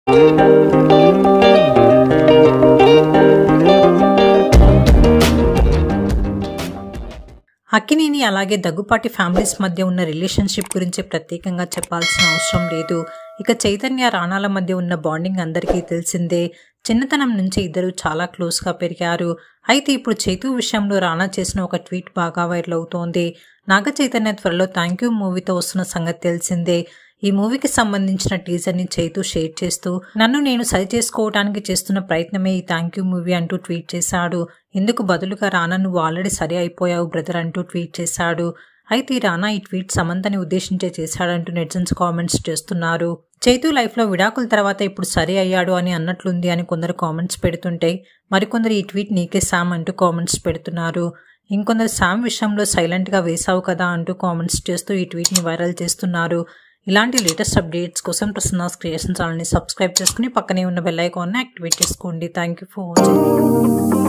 అక్కినేని అలాగే దగ్గుపాటి ఫ్యామిలీస్ మధ్య ఉన్న రిలేషన్షిప్ గురించి ప్రత్యేకంగా చెప్పాల్సిన అవసరం లేదు ఇక చైతన్య రాణాల మధ్య ఉన్న బాండింగ్ అందరికీ తెలిసిందే చిన్నతనం నుంచి ఇద్దరు చాలా క్లోజ్గా పెరిగారు అయితే ఇప్పుడు చైతు విషయంలో రాణా చేసిన ఒక ట్వీట్ బాగా వైరల్ అవుతోంది నాగ చైతన్య త్వరలో థ్యాంక్ యూ మూవీతో వస్తున్న సంగతి తెలిసిందే ఈ మూవీకి సంబంధించిన టీజర్ని చైతు షేర్ చేస్తూ నన్ను నేను సరి చేసుకోవడానికి చేస్తున్న ప్రయత్నమే ఈ థ్యాంక్ యూ మూవీ అంటూ ట్వీట్ చేశాడు ఇందుకు బదులుగా రానా నువ్వు ఆల్రెడీ సరి అయిపోయావు బ్రదర్ అంటూ ట్వీట్ చేశాడు అయితే ఈ రానా ఈ ట్వీట్ సమంతని ఉద్దేశించే చేశాడంటూ నెటిజన్స్ కామెంట్స్ చేస్తున్నారు చైతు లైఫ్లో విడాకుల తర్వాత ఇప్పుడు సరి అయ్యాడు అని అన్నట్లుంది అని కొందరు కామెంట్స్ పెడుతుంటే మరికొందరు ఈ ట్వీట్ నీకే శామ్ అంటూ కామెంట్స్ పెడుతున్నారు ఇంకొందరు శామ్ విషయంలో సైలెంట్గా వేసావు కదా అంటూ కామెంట్స్ చేస్తూ ఈ ట్వీట్ని వైరల్ చేస్తున్నారు ఇలాంటి లేటెస్ట్ అప్డేట్స్ కోసం ప్రసన్నాస్ క్రియేషన్ ఛానల్ని సబ్స్క్రైబ్ చేసుకుని పక్కనే ఉన్న బెల్ ఐకాన్ని యాక్టివేట్ చేసుకోండి థ్యాంక్ యూ ఫర్ వాచింగ్